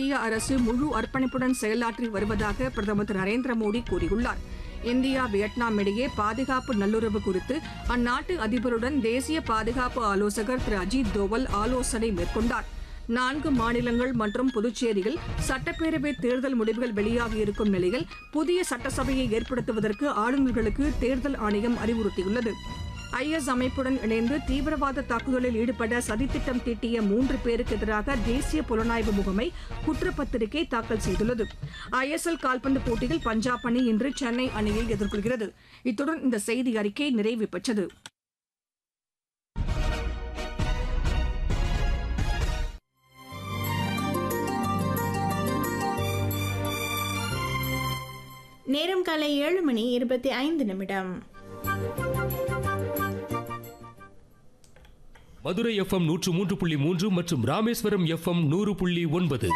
மத்திய அரசு முழு அர்ப்பணிப்புடன் செயலாற்றி வருவதாக பிரதமர் திரு நரேந்திர மோடி கூறியுள்ளார் இந்தியா வியட்நாம் இடையே பாதுகாப்பு நல்லுறவு குறித்து அந்நாட்டு அதிபருடன் தேசிய பாதுகாப்பு ஆலோசகர் திரு அஜித் தோவல் ஆலோசனை மேற்கொண்டார் நான்கு மாநிலங்கள் மற்றும் புதுச்சேரியில் சட்டப்பேரவை தேர்தல் முடிவுகள் வெளியாகியிருக்கும் நிலையில் புதிய சட்டசபையை ஏற்படுத்துவதற்கு ஆளுநர்களுக்கு தேர்தல் ஆணையம் அறிவுறுத்தியுள்ளது ஐஎஸ் அமைப்புடன் இணைந்து தீவிரவாத தாக்குதலில் ஈடுபட சதித்திட்டம் தீட்டிய மூன்று பேருக்கு எதிராக தேசிய புலனாய்வு முகமை குற்றப்பத்திரிகை தாக்கல் செய்துள்ளது ஐஎஸ்எல் கால்பந்து போட்டியில் பஞ்சாப் அணி இன்று சென்னை அணியை எதிர்கொள்கிறது இத்துடன் இந்த செய்தி அறிக்கை நிறைவு பெற்றது நேரம் காலை ஏழு மணி இருபத்தி ஐந்து நிமிடம் மதுரை எஃப்எம் நூற்று மூன்று புள்ளி மூன்று மற்றும் ராமேஸ்வரம் எஃப்எம் நூறு புள்ளி ஒன்பது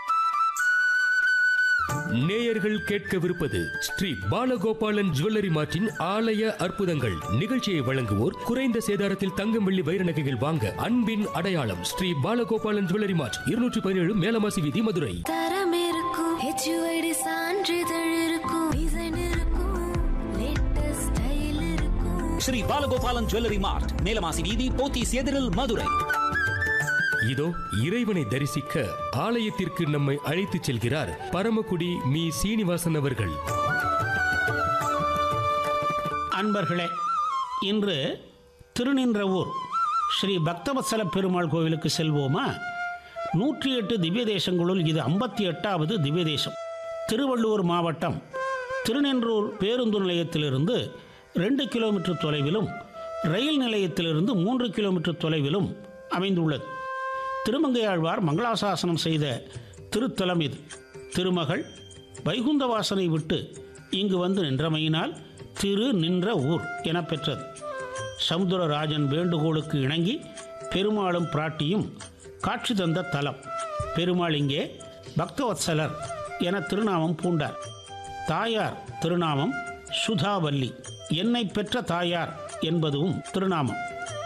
நேயர்கள் கேட்கவிருப்பது ஸ்ரீ பாலகோபாலன் ஜுவல்லரி மார்ட்டின் ஆலய அற்புதங்கள் நிகழ்ச்சியை வழங்குவோர் குறைந்த சேதாரத்தில் தங்கம் வெள்ளி வைர நகைகள் வாங்க அன்பின் அடையாளம் ஸ்ரீ பாலகோபாலன் ஜுவல்லரி மார்ட் இருநூற்றி பதினேழு மேலமாசி வீதி மதுரை தரம் இருக்கும் ஹெச்யூஐடி சான்றிதழ் இருக்கும் டிசைன் இருக்கும் லேட்டஸ்ட் ஸ்டைல் இருக்கும் ஸ்ரீ பாலகோபாலன் ஜுவல்லரி மார்ட் மேலமாசி வீதி போத்தீஸ் எதிரில் மதுரை இதோ இறைவனை தரிசிக்க ஆலயத்திற்கு நம்மை அழைத்துச் செல்கிறார் பரமக்குடி மீ சீனிவாசன் அவர்கள் அன்பர்களே இன்று திருநின்றவூர் ஸ்ரீ பக்தவத்சல பெருமாள் கோவிலுக்கு செல்வோமா நூற்றி எட்டு திவ்ய தேசங்களுள் இது ஐம்பத்தி எட்டாவது திவ்ய தேசம் திருவள்ளூர் மாவட்டம் திருநின்றூர் பேருந்து நிலையத்திலிருந்து ரெண்டு கிலோமீட்டர் தொலைவிலும் ரயில் நிலையத்திலிருந்து மூன்று கிலோமீட்டர் தொலைவிலும் அமைந்துள்ளது திருமங்கையாழ்வார் மங்களாசாசனம் செய்த திருத்தலம் இது திருமகள் வைகுந்தவாசனை விட்டு இங்கு வந்து நின்றமையினால் திரு நின்ற ஊர் என பெற்றது சமுத்திரராஜன் வேண்டுகோளுக்கு இணங்கி பெருமாளும் பிராட்டியும் காட்சி தந்த தலம் பெருமாள் இங்கே பக்தவத்சலர் என திருநாமம் பூண்டார் தாயார் திருநாமம் சுதாவல்லி என்னை பெற்ற தாயார் என்பதும் திருநாமம்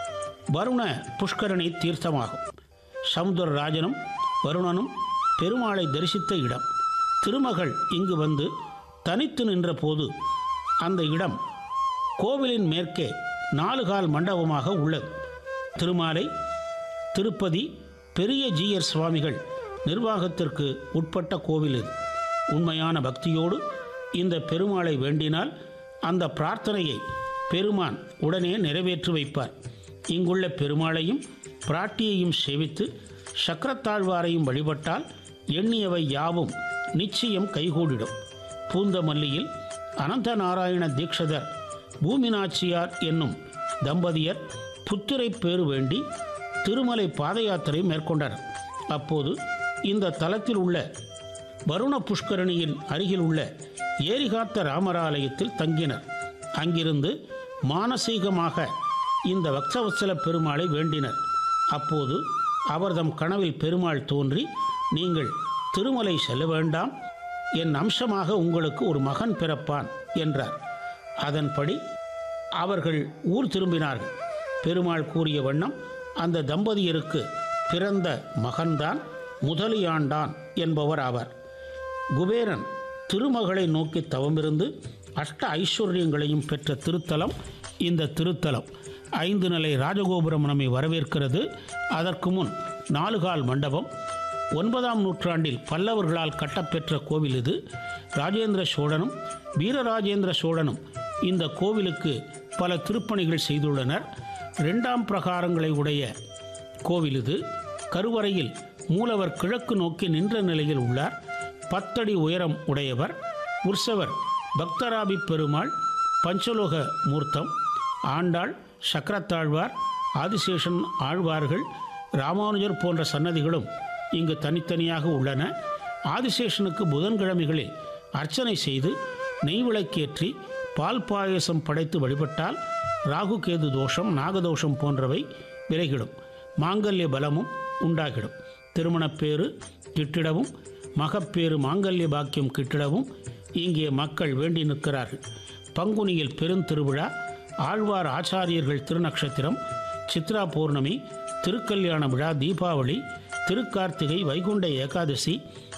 வருண புஷ்கரணி தீர்த்தமாகும் சமுத்திரராஜனும் வருணனும் பெருமாளை தரிசித்த இடம் திருமகள் இங்கு வந்து தனித்து நின்ற போது அந்த இடம் கோவிலின் மேற்கே நாலு கால் மண்டபமாக உள்ளது திருமாலை திருப்பதி பெரிய ஜீயர் சுவாமிகள் நிர்வாகத்திற்கு உட்பட்ட கோவில் இது உண்மையான பக்தியோடு இந்த பெருமாளை வேண்டினால் அந்த பிரார்த்தனையை பெருமான் உடனே நிறைவேற்றி வைப்பார் இங்குள்ள பெருமாளையும் பிராட்டியையும் சேவித்து சக்கரத்தாழ்வாரையும் வழிபட்டால் எண்ணியவை யாவும் நிச்சயம் கைகூடிடும் பூந்தமல்லியில் அனந்த நாராயண தீட்சதர் பூமிநாச்சியார் என்னும் தம்பதியர் புத்திரை பேறு வேண்டி திருமலை பாத யாத்திரை மேற்கொண்டனர் அப்போது இந்த தலத்தில் உள்ள வருண புஷ்கரணியின் அருகில் உள்ள ஏரிகாத்த ராமராலயத்தில் தங்கினர் அங்கிருந்து மானசீகமாக இந்த வக்சவத்சல பெருமாளை வேண்டினர் அப்போது அவர்தம் கனவில் பெருமாள் தோன்றி நீங்கள் திருமலை செல்ல வேண்டாம் என் அம்சமாக உங்களுக்கு ஒரு மகன் பிறப்பான் என்றார் அதன்படி அவர்கள் ஊர் திரும்பினார்கள் பெருமாள் கூறிய வண்ணம் அந்த தம்பதியருக்கு பிறந்த மகன்தான் முதலியாண்டான் என்பவர் ஆவார் குபேரன் திருமகளை நோக்கி தவமிருந்து அஷ்ட ஐஸ்வர்யங்களையும் பெற்ற திருத்தலம் இந்த திருத்தலம் ஐந்து நிலை ராஜகோபுரம் நம்மை வரவேற்கிறது அதற்கு முன் நாலுகால் மண்டபம் ஒன்பதாம் நூற்றாண்டில் பல்லவர்களால் கட்டப்பெற்ற கோவில் இது ராஜேந்திர சோழனும் வீரராஜேந்திர சோழனும் இந்த கோவிலுக்கு பல திருப்பணிகள் செய்துள்ளனர் இரண்டாம் பிரகாரங்களை உடைய கோவில் இது கருவறையில் மூலவர் கிழக்கு நோக்கி நின்ற நிலையில் உள்ளார் பத்தடி உயரம் உடையவர் உற்சவர் பக்தராபி பெருமாள் பஞ்சலோக மூர்த்தம் ஆண்டாள் சக்கரத்தாழ்வார் ஆதிசேஷன் ஆழ்வார்கள் ராமானுஜர் போன்ற சன்னதிகளும் இங்கு தனித்தனியாக உள்ளன ஆதிசேஷனுக்கு புதன்கிழமைகளில் அர்ச்சனை செய்து நெய் விளக்கேற்றி பால் பாயசம் படைத்து வழிபட்டால் ராகு கேது தோஷம் நாகதோஷம் போன்றவை விலகிடும் மாங்கல்ய பலமும் உண்டாகிடும் திருமணப்பேறு கிட்டிடவும் மகப்பேறு மாங்கல்ய பாக்கியம் கிட்டிடவும் இங்கே மக்கள் வேண்டி நிற்கிறார்கள் பங்குனியில் பெருந்திருவிழா ஆழ்வார் ஆச்சாரியர்கள் திருநக்ஷத்திரம் சித்ரா பௌர்ணமி திருக்கல்யாண விழா தீபாவளி திருக்கார்த்திகை வைகுண்ட ஏகாதசி